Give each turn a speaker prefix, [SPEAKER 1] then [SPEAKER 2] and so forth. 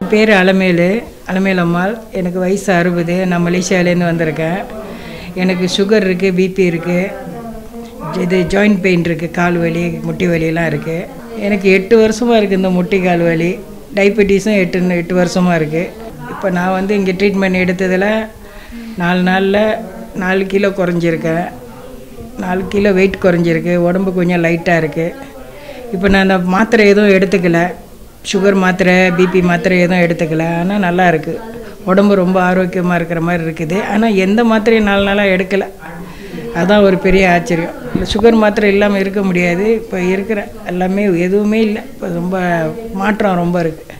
[SPEAKER 1] என் பேர் அலமேலு அலமேல் அம்மாள் எனக்கு வயசு அறுபது நான் மலேசியாவிலேருந்து வந்திருக்கேன் எனக்கு சுகர் இருக்குது பிபி இருக்குது இது ஜாயிண்ட் பெயின் இருக்குது கால் வலி முட்டி வலியெல்லாம் இருக்குது எனக்கு எட்டு வருஷமாக இருக்குது இந்த முட்டி கால் வலி டயபெட்டிஸும் எட்டு எட்டு வருஷமாக இருக்குது இப்போ நான் வந்து இங்கே ட்ரீட்மெண்ட் எடுத்ததில் நாலு நாளில் நாலு கிலோ குறைஞ்சிருக்கேன் நாலு கிலோ வெயிட் குறைஞ்சிருக்கு உடம்பு கொஞ்சம் லைட்டாக இருக்குது இப்போ நான் அந்த மாத்திரை எதுவும் எடுத்துக்கல சுகர் மாத்திரை பிபி மாத்திரை எதுவும் எடுத்துக்கல ஆனால் நல்லா இருக்குது உடம்பு ரொம்ப ஆரோக்கியமாக இருக்கிற மாதிரி இருக்குது ஆனால் எந்த மாத்திரையும் நாலு நாளாக எடுக்கலை அதான் ஒரு பெரிய ஆச்சரியம் இல்லை சுகர் மாத்திரை இல்லாமல் இருக்க முடியாது இப்போ இருக்கிற எல்லாமே எதுவுமே இல்லை இப்போ ரொம்ப மாற்றம் ரொம்ப இருக்குது